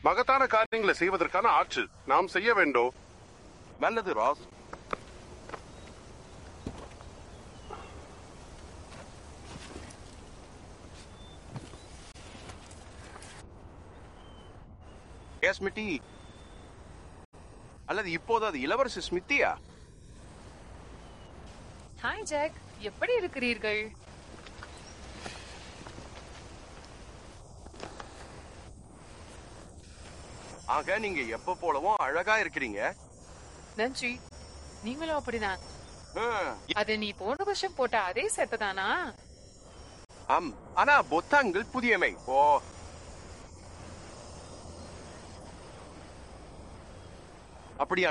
மகத்தான காரியங்களை செய்வதற்கான ஆற்று நாம் செய்ய வேண்டும் நல்லது ராஸ் ஏ ஸ்மிட்டி அல்லது இப்போது அது இளவரசி ஸ்மித்தியா ஹாய் ஜாக் எப்படி இருக்கிறீர்கள் ஆக நீங்க எப்ப போலவும் அழகா இருக்கிறீங்க நன்றி நீங்களும் அப்படிதான் ஹம், அது நீ போன வருஷம் போட்ட அதே செத்த தானா ஆம் ஆனா பொத்தான்கள் புதியமை ஓ அப்படியா